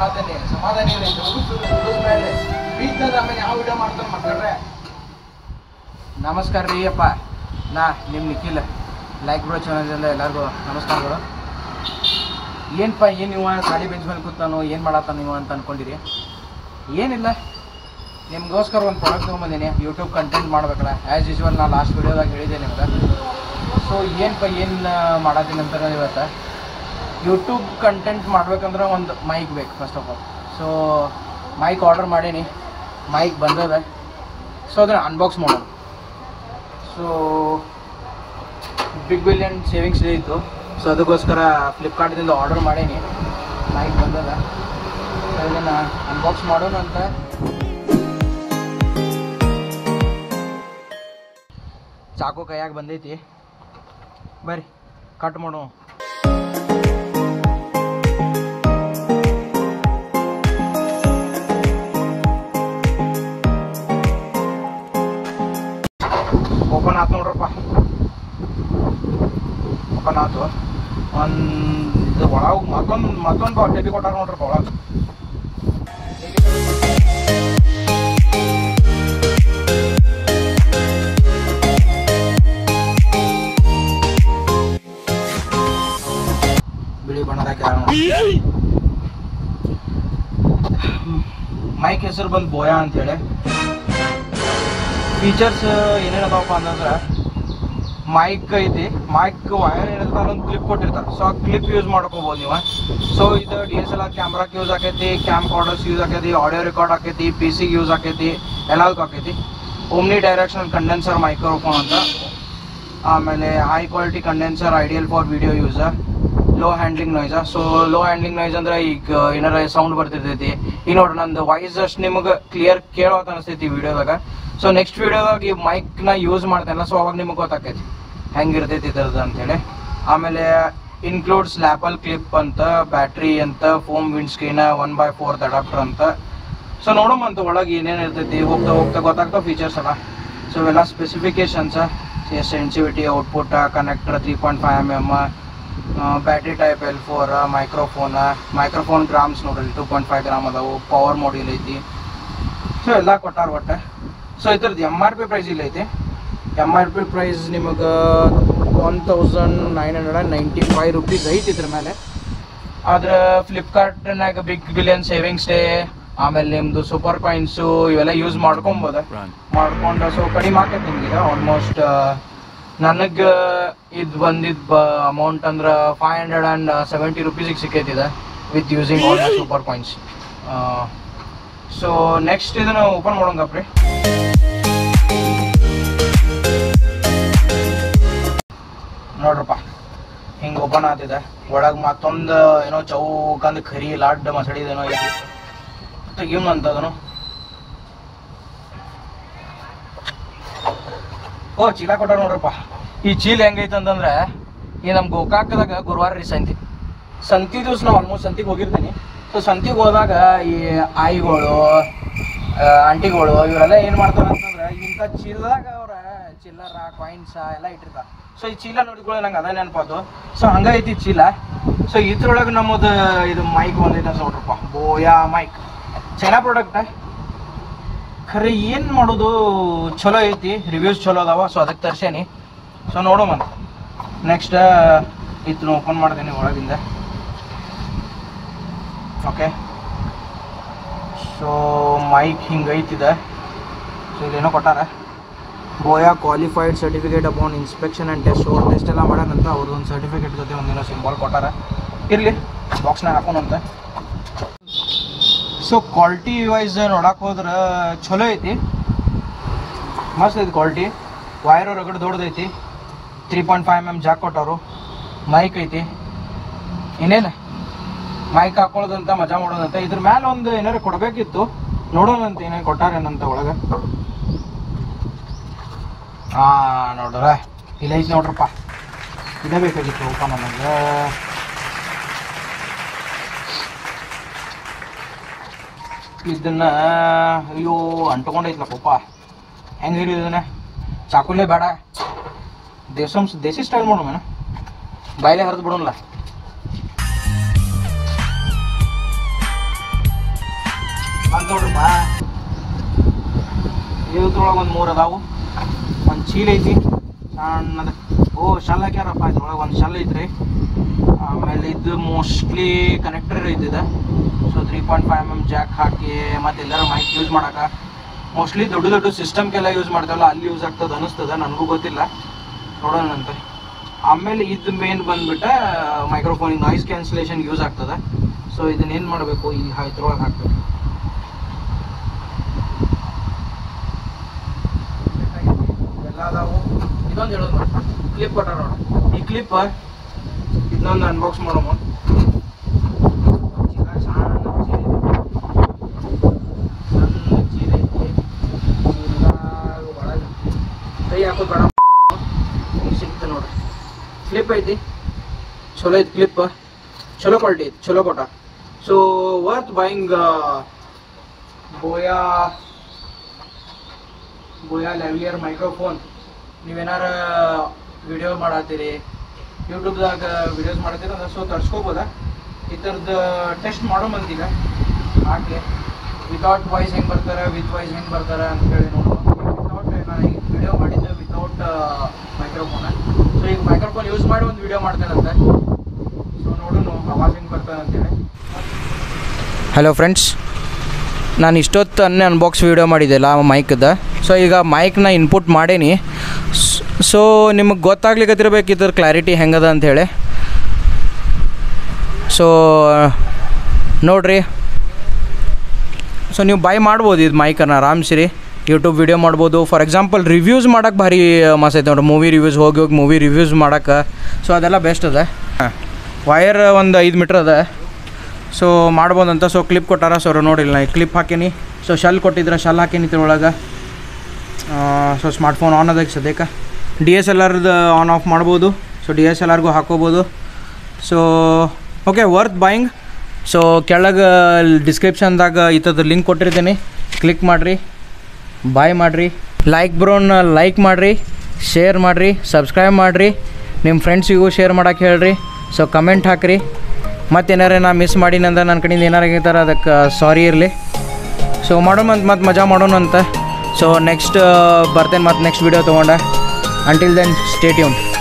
ಮಾತಲ್ಲಿ ಸಮಾಧಾನ ಇಲ್ಲ ಉಳಿಸ್ಬೇಡ್ರಿ ಬೀದ್ದದ ಆಮೇಲೆ ಯಾವ ವಿಡಿಯೋ ಮಾಡ್ತಾನೆ ಮಕ್ಕಳ್ರೆ ನಮಸ್ಕಾರ ರೀ ಅಪ್ಪ ನಾ ನಿಮ್ಮ ನಿಖಿಲ್ ಲೈಕ್ ಬ್ರೋ ಚಾನಲಿಂದ ಎಲ್ಲರಿಗೂ ನಮಸ್ಕಾರಗಳು ಏನಪ್ಪ ಏನು ನೀವು ಖಾಲಿ ಬೆಂಚ್ ಮೇಲೆ ಕೂತಾನು ಏನು ಮಾಡತ್ತಾನ ನೀವು ಅಂತ ಅನ್ಕೊಂಡಿರಿ ಏನಿಲ್ಲ ನಿಮಗೋಸ್ಕರ ಒಂದು ಪ್ರಾಡಕ್ಟ್ ತೊಗೊಂಬಂದೀನಿ ಯೂಟ್ಯೂಬ್ ಕಂಟೆಂಟ್ ಮಾಡ್ಬೇಕಲ್ಲ ಆ್ಯಸ್ ಯೂಶ್ವಲ್ ನಾನು ಲಾಸ್ಟ್ ವಿಡಿಯೋದಾಗ ಹೇಳಿದ್ದೆ ನಿಮ್ಗೆ ಸೊ ಏನಪ್ಪ ಏನು ಮಾಡತ್ತೀನಿ ಅಂತ ಇವತ್ತು ಯೂಟ್ಯೂಬ್ ಕಂಟೆಂಟ್ ಮಾಡ್ಬೇಕಂದ್ರೆ ಒಂದು ಮೈಕ್ ಬೇಕು first of all so mic order ಮಾಡೀನಿ ಮೈಕ್ ಬಂದದ ಸೊ ಅದನ್ನು ಅನ್ಬಾಕ್ಸ್ ಮಾಡೋಣ so big billion savings day ಇತ್ತು ಸೊ ಅದಕ್ಕೋಸ್ಕರ ಫ್ಲಿಪ್ಕಾರ್ಟ್ದಿಂದ ಆರ್ಡರ್ ಮಾಡೀನಿ ಮೈಕ್ ಬಂದದ ಸೊ ಇದನ್ನು ಅನ್ಬಾಕ್ಸ್ ಮಾಡೋಣ ಅಂತ ಚಾಕು ಕೈಯಾಗ ಬಂದೈತಿ ಬರ್ರಿ ಕಟ್ ಮಾಡೋ ಓಪನ್ ಆತು ನೋಡ್ರಪ್ಪ ಓಪನ್ ಆತು ಒಂದು ಒಳಗೆ ಮತ್ತೊಂದು ಮತ್ತೊಂದು ಡಬ್ಬಿ ಕೊಟ್ಟಾರ ನೋಡ್ರಪ್ಪ ಒಳಗೆ ಬಿಳಿ ಬಣ್ಣದ ಹಾಕ್ಯಾರ ನೋಡಿ. ಮೈಕ್ ಹೆಸರು ಬಂದು ಬೋಯಾ ಅಂತೇಳಿ ಫೀಚರ್ಸ್ ಏನೇನದವಪ್ಪ ಅಂತಂದ್ರೆ ಮೈಕ್ ಐತಿ ಮೈಕ್ ವೈರ್ ಏನಿರ್ತಾರ ಒಂದು ಕ್ಲಿಪ್ ಕೊಟ್ಟಿರ್ತಾರೆ ಸೊ ಆ ಕ್ಲಿಪ್ ಯೂಸ್ ಮಾಡ್ಕೋಬೋದು ನೀವು ಸೊ ಇದು ಡಿ ಎಸ್ ಎಲ್ ಆರ್ ಕ್ಯಾಮ್ರಾಕ್ಕೆ ಯೂಸ್ ಆಕೈತಿ ಕ್ಯಾಮ್ ಕಾರ್ಡರ್ಸ್ ಯೂಸ್ ಆಕೈತಿ ಆಡಿಯೋ ರೆಕಾರ್ಡ್ ಆಕೈತಿ ಪಿ ಸಿಗೆ ಯೂಸ್ ಆಕೈತಿ ಎಲ್ಲದಕ್ಕೂ ಆಕೈತಿ ಓಮ್ನಿ ಡೈರೆಕ್ಷನ್ ಕಂಡೆನ್ಸರ್ ಮೈಕ್ರೋಫೋನ್ ಅಂತ ಆಮೇಲೆ high quality condenser ideal for video use low handling noise so low handling noise ಅಂದ್ರೆ ಈಗ ಏನಾರ ಸೌಂಡ್ ಬರ್ತಿರ್ತೈತಿ ಈಗ ನೋಡ್ರಿ ನಂದು ವಾಯ್ಸ್ ಅಷ್ಟು ನಿಮಗೆ ಕ್ಲಿಯರ್ ಕೇಳೋತ ಅನಿಸ್ತೈತಿ ವಿಡಿಯೋದಾಗ ಸೊ ನೆಕ್ಸ್ಟ್ ವಿಡಿಯೋದಾಗ ಈ ಮೈಕ್ನ ಯೂಸ್ ಮಾಡ್ತೇನಲ್ಲ ಸೊ ಅವಾಗ ನಿಮಗೆ ಗೊತ್ತಾಕೈತಿ ಹೆಂಗಿರ್ತೈತಿ ಇದ್ರದ್ದು ಅಂತೇಳಿ ಆಮೇಲೆ ಇನ್ಕ್ಲೂಡ್ಸ್ ಲ್ಯಾಪಲ್ ಕ್ಲಿಪ್ ಅಂತ ಬ್ಯಾಟ್ರಿ ಅಂತ foam wind screen one by fourth adapter ಅಂತ ಸೊ ನೋಡೋಮಂತ ಒಳಗೆ ಏನೇನು ಇರ್ತೈತಿ ಹೋಗ್ತಾ ಹೋಗ್ತಾ ಗೊತ್ತಾಗ್ತಾವ ಫೀಚರ್ಸ್ ಅಲ್ಲ ಸೊ ಇವೆಲ್ಲ specifications sensitivity output connector three point five M M battery type L four microphone microphone grams ನೋಡ್ರಿ ಟೂ ಪಾಯಿಂಟ್ ಫೈವ್ ಗ್ರಾಮ್ ಅದಾವು ಪವರ್ ಮಾಡ್ಯೂಲ್ ಐತಿ ಸೊ ಎಲ್ಲ ಕೊಟ್ಟಾರ ಒಟ್ಟು ಸೊ ಇದ್ರದ್ದು ಎಮ್ ಆರ್ ಪಿ ಪ್ರೈಸ್ ಇಲ್ಲ ಐತಿ ಎಮ್ ಆರ್ ಪಿ ಪ್ರೈಸ್ ನಿಮಗೆ one thousand nine hundred and ninety five rupees ಐತಿ ಇದ್ರ ಮೇಲೆ ಆದ್ರೆ ಫ್ಲಿಪ್ಕಾರ್ಟ್ನಾಗ ಬಿಗ್ ಬಿಲಿಯನ್ ಸೇವಿಂಗ್ಸ್ ಡೇ ಆಮೇಲೆ ನಿಮ್ಮದು ಸೂಪರ್ ಕಾಯಿನ್ಸು ಇವೆಲ್ಲ ಯೂಸ್ ಮಾಡ್ಕೊಬೋದು ಮಾಡ್ಕೊಂಡು ಸೊ ಕಡಿಮೆ ಆಕೈತಿ ನಿಮ್ಗೆ ಆಲ್ಮೋಸ್ಟ್ ನನಗೆ ಇದು ಬಂದಿದ್ದು ಬ ಅಮೌಂಟ್ ಅಂದ್ರೆ ಫೈವ್ ಹಂಡ್ರೆಡ್ ಆ್ಯಂಡ್ ಸೆವೆಂಟಿ ರುಪೀಸಿಗೆ ಸಿಕ್ಕೈತಿದೆ with using all my super coins so next ಇದನ್ನು ಓಪನ್ ಮಾಡೋಂಗಪ್ರಿ ನೋಡ್ರಪ್ಪ ಹಿಂಗೆ ಓಪನ್ ಆಗ್ತಿದೆ ಒಳಗೆ ಮತ್ತೊಂದು ಏನೋ ಚೌಕಂದು ಖರಿ ಲಾಡ್ ಮಸಡಿದೇನೋ ಐತಿ ತೆಗಿಯೋಣ ಅಂತ ಅದನ್ನು ಓ ಚೀಲ ಕೊಟ್ಟಾರ ನೋಡ್ರಪ್ಪ ಈ ಚೀಲ ಹೆಂಗೈತೆ ಅಂತಂದ್ರೆ ಈ ನಮ್ಮ ಗೋಕಾಕದಾಗ ಗುರುವಾರ ರೀ ಸಂತಿ ಸಂತಿ ದಿವಸ ನಾವು ಆಲ್ಮೋಸ್ಟ್ ಸಂತಿಗೆ ಹೋಗಿರ್ತೀನಿ ಸೊ ಸಂತಿಗೆ ಹೋದಾಗ ಈ ಆಯಿಗಳು ಆಂಟಿಗಳು ಇವರೆಲ್ಲ ಏನು ಮಾಡ್ತಾರೆ ಅಂತಂದ್ರೆ ಇಂಥ ಚೀಲದಾಗ ಅವ್ರ ಚಿಲ್ಲರ ಕಾಯಿನ್ಸ ಎಲ್ಲ ಇಟ್ಟಿರ್ತಾರೆ ಸೊ ಈ ಚೀಲ ನೋಡಿಕೊಳ್ಳಿ ನಂಗೆ ಅದ ನೆನಪಾತು ಸೊ ಹಂಗೈತಿ ಚೀಲ ಸೊ ಇದ್ರೊಳಗೆ ನಮ್ಮದು ಇದು ಮೈಕ್ ಒಂದೈತೆ ಅಂತ ನೋಡ್ರಪ್ಪ ಬೋಯಾ ಮೈಕ್ ಚೈನಾ ಪ್ರಾಡಕ್ಟ್ ಖರೆ ಏನು ಮಾಡೋದು ಚಲೋ ಐತಿ ರಿವ್ಯೂಸ್ ಚಲೋ ಅದಾವ ಸೊ ಅದಕ್ಕೆ ತರ್ಸೇನಿ ಸೊ ನೋಡೋಮ ನೆಕ್ಸ್ಟ್ ಇದನ್ನ ಓಪನ್ ಮಾಡ್ತೀನಿ ಒಳಗಿಂದ ಓಕೆ ಸೊ ಮೈಕ್ ಹಿಂಗೈತಿದೆ ಸೊ ಇಲ್ಲೇನೋ ಕೊಟ್ಟಾರ ಗೋಯಾ qualified certificate upon inspection and test over test ಎಲ್ಲ ಮಾಡ್ಯಾರಂತ ಅವ್ರದ್ದು ಒಂದು ಸರ್ಟಿಫಿಕೇಟ್ ಜೊತೆ ಒಂದೇನೋ ಸಿಂಬಲ್ ಕೊಟ್ಟಾರ ಇರಲಿ ಬಾಕ್ಸ್ನಾಗ ಹಾಕೋಣಂತ ಸೊ ಕ್ವಾಲಿಟಿ ವೈಸ್ ನೋಡಕ್ಕೆ ಹೋದ್ರೆ ಚಲೋ ಐತಿ ಮಸ್ತ್ ಐತಿ ಕ್ವಾಲಿಟಿ ವೈರ್ ರಗಡ್ ದೊಡ್ಡದೈತಿ three point five M M jack ಕೊಟ್ಟವರು ಮೈಕ್ ಐತಿ ಇನ್ನೇನು ಮೈಕ್ ಹಾಕೊಳ್ಳೋದಂತ ಮಜಾ ಮಾಡೋದಂತ ಇದ್ರ ಮೇಲೆ ಒಂದು ಏನಾರು ಕೊಡಬೇಕಿತ್ತು ನೋಡೋಣಂತ ಏನೇನು ಕೊಟ್ಟಾರೇನಂತ ಒಳಗೆ ಹಾಂ ನೋಡ್ರ ಇಲ್ಲ ಐತಿ ನೋಡ್ರಪ್ಪ ಇದೇ ಬೇಕಾಗಿತ್ತು ಓಪನ್ ನನಗೆ ಇದನ್ನ ಅಯ್ಯೋ ಅಂಟ್ಕೊಂಡೈತ್ಲ ಪಪ್ಪ ಹೆಂಗೆ ಹಿಡಿಯೋದು ಇದನ್ನ ಚಾಕುಲೇ ಬೇಡ ದೇಶ ದೇಸಿ ಸ್ಟೈಲ್ ಮಾಡೋಣ ಬಾಯ್ಲೆ ಹರಿದು ಬಿಡೋಲ್ಲ ಅಂತ ನೋಡ್ರಪ್ಪ ಇದ್ರೊಳಗೆ ಒಂದು ಮೂರು ಅದಾವು ಒಂದು ಚೀಲ ಐತಿ ಸಣ್ಣದ ಓ ಶಲ್ ಹಾಕ್ಯಾರಪ್ಪ ಇದ್ರೊಳಗೆ ಒಂದು ಶಲ್ ಐತ್ರಿ ಆಮೇಲೆ ಇದು ಮೋಸ್ಟ್ಲಿ ಕನೆಕ್ಟರ್ ಐತಿದೆ so three point five M M jack ಹಾಕಿ ಮತ್ತೆ ಎಲ್ಲರೂ ಮೈಕ್ ಯೂಸ್ ಮಾಡಕ್ಕೆ ಮೋಸ್ಟ್ಲಿ ದೊಡ್ಡ ದೊಡ್ಡ ಸಿಸ್ಟಮ್ಗೆಲ್ಲ ಯೂಸ್ ಮಾಡ್ತಾವಲ್ಲ ಅಲ್ಲಿ ಯೂಸ್ ಆಗ್ತದೆ ಅನಿಸ್ತದೆ ನನಗೂ ಗೊತ್ತಿಲ್ಲ ನೋಡೋಣಂತೆ ಆಮೇಲೆ ಇದು ಮೇನ್ ಬಂದ್ಬಿಟ್ಟು ಮೈಕ್ರೋಫೋನಿಗೆ ನಾಯ್ಸ್ ಕ್ಯಾನ್ಸಲೇಷನ್ ಯೂಸ್ ಆಗ್ತದೆ ಸೊ ಇದನ್ನ ಏನು ಮಾಡಬೇಕು ಈ ಇದ್ರೊಳಗೆ ಹಾಕ್ಬೇಕು ಎಲ್ಲ ಅದಾವು ಇದೊಂದು ಹೇಳೋದು ಕ್ಲಿಪ್ ಕೊಟ್ಟಾರ ನೋಡಿ ಈ ಕ್ಲಿಪ್ ಇದನ್ನೊಂದು ಅನ್ಬಾಕ್ಸ್ ಮಾಡೋಣ ಚೀಲ ಸಣ್ಣ ಚೀಲ ಇದೆ. ಸಣ್ಣ ಚೀಲ ಐತಿ ಚೀಲ ಒಳಗೆ ಕೈ ಹಾಕೋದು ಬೇಡ ಈಗ ಸಿಕ್ತು ನೋಡ್ರಿ ಕ್ಲಿಪ್ ಐತಿ ಚಲೋ ಐತಿ ಕ್ಲಿಪ್ ಚಲೋ ಕ್ವಾಲಿಟಿ ಐತಿ ಚಲೋ ಕೊಟ್ಟ so worth buying Boya Boya lavalier microphone ನೀವೇನಾರ ವಿಡಿಯೋ ಮಾಡತ್ತೀರಿ ಯೂಟ್ಯೂಬ್ದಾಗ ವಿಡಿಯೋಸ್ ಮಾಡತ್ತೀರಿ ಅಂದ್ರೆ ಸೊ ತರ್ಸ್ಕೋಬೋದಾ ಈ ಥರದ್ದು ಟೆಸ್ಟ್ ಮಾಡೋ ಮಂದೀಗ ಹಾಕಿ ವಿತೌಟ್ ವಾಯ್ಸ್ ಹೆಂಗೆ ಬರ್ತಾರೆ ವಿತ್ ವಾಯ್ಸ್ ಹೆಂಗೆ ಬರ್ತಾರೆ ಅಂತೇಳಿ ನೋಡುವ ವಿತೌಟ್ ನಾನು ಈಗ ವಿಡಿಯೋ ಮಾಡಿದ್ದೆ ವಿತೌಟ್ ಮೈಕ್ರೋಫೋನ ಸೊ ಈಗ ಮೈಕ್ರೋಫೋನ್ ಯೂಸ್ ಮಾಡಿ ಒಂದು ವಿಡಿಯೋ ಮಾಡ್ತೇನಂತೆ ಸೊ ನೋಡೋಣ ಅವಾಜ್ ಹೆಂಗೆ ಬರ್ತಾರೆ ಅಂತೇಳಿ ಹಲೋ ಫ್ರೆಂಡ್ಸ್ ನಾನು ಇಷ್ಟೊತ್ತು ಅನ್ನೇ ಅನ್ಬಾಕ್ಸ್ ವೀಡಿಯೋ ಮಾಡಿದ್ದೆಲ್ಲ ಮೈಕ್ದ ಸೊ ಈಗ ಮೈಕ್ನ ಇನ್ಪುಟ್ ಮಾಡೀನಿ ಸೊ ನಿಮಗೆ ಗೊತ್ತಾಗ್ಲಿಕ್ಕತ್ತಿರ್ಬೇಕು ಇದ್ರ ಕ್ಲಾರಿಟಿ ಹೆಂಗದ ಅಂಥೇಳಿ ಸೊ ನೋಡ್ರಿ ಸೊ ನೀವು ಬೈ ಮಾಡ್ಬೋದು ಇದು ಮೈಕನ್ನು ಆರಾಮ್ಸಿರಿ ಯೂಟ್ಯೂಬ್ ವಿಡಿಯೋ ಮಾಡ್ಬೋದು ಫಾರ್ ಎಕ್ಸಾಂಪಲ್ ರಿವ್ಯೂಸ್ ಮಾಡೋಕೆ ಭಾರಿ ಮಸ್ತ್ ಐತೆ ನೋಡ್ರಿ ಮೂವಿ ರಿವ್ಯೂಸ್ ಹೋಗಿ ಹೋಗಿ ಮೂವಿ ರಿವ್ಯೂಸ್ ಮಾಡೋಕೆ ಸೊ ಅದೆಲ್ಲ ಬೆಸ್ಟ್ ಅದ ಹಾಂ ವಯರ್ ಒಂದು ಐದು ಮೀಟ್ರ್ ಅದ ಸೊ ಮಾಡ್ಬೋದಂತ ಸೊ ಕ್ಲಿಪ್ ಕೊಟ್ಟಾರ ಸೊ ನೋಡಿಲ್ಲ ನಾ ಕ್ಲಿಪ್ ಹಾಕೀನಿ ಸೊ ಶಲ್ ಕೊಟ್ಟಿದ್ರೆ ಶಲ್ ಹಾಕೀನಿ ಇದ್ರೊಳಗೆ ಸೊ ಸ್ಮಾರ್ಟ್ಫೋನ್ ಆನ್ ಅದಕ್ಕೆ ಸದ್ಯಕ್ಕೆ ಡಿ ಎಸ್ ಎಲ್ ಆರ್ದು ಆನ್ ಆಫ್ ಮಾಡ್ಬೋದು ಸೊ ಡಿ ಎಸ್ ಎಲ್ ಆರ್ಗೂ ಹಾಕೋಬೋದು so okay worth buying so ಕೆಳಗೆ ಡಿಸ್ಕ್ರಿಪ್ಷನ್ದಾಗ ಈ ಥರದ ಲಿಂಕ್ ಕೊಟ್ಟಿರ್ತೀನಿ ಕ್ಲಿಕ್ ಮಾಡಿರಿ ಬಾಯ್ ಮಾಡಿರಿ ಲೈಕ್ ಬ್ರೋನ್ ಲೈಕ್ ಮಾಡಿರಿ ಶೇರ್ ಮಾಡಿರಿ ಸಬ್ಸ್ಕ್ರೈಬ್ ಮಾಡಿರಿ ನಿಮ್ಮ ಫ್ರೆಂಡ್ಸಿಗೂ ಶೇರ್ ಮಾಡೋಕೆ ಹೇಳ್ರಿ ಸೊ ಕಮೆಂಟ್ ಹಾಕಿರಿ ಮತ್ತೇನಾರ ನಾ ಮಿಸ್ ಮಾಡೀನಂದ್ರೆ ನನ್ನ ಕಡೆಯಿಂದ ಏನಾರ ಆಗಿರ್ತಾರೆ ಅದಕ್ಕೆ ಸಾರಿ ಇರಲಿ ಸೊ ಮಾಡೋಣ ಅಂತ ಮತ್ತೆ ಮಜಾ ಮಾಡೋಣ ಅಂತ ಸೊ ನೆಕ್ಸ್ಟ್ ಬರ್ತೇನೆ ಮತ್ತೆ ನೆಕ್ಸ್ಟ್ ವೀಡಿಯೋ ತೊಗೊಂಡೆ ಅಂಟಿಲ್ ದೆನ್ ಸ್ಟೇಟ್ಯೂನ್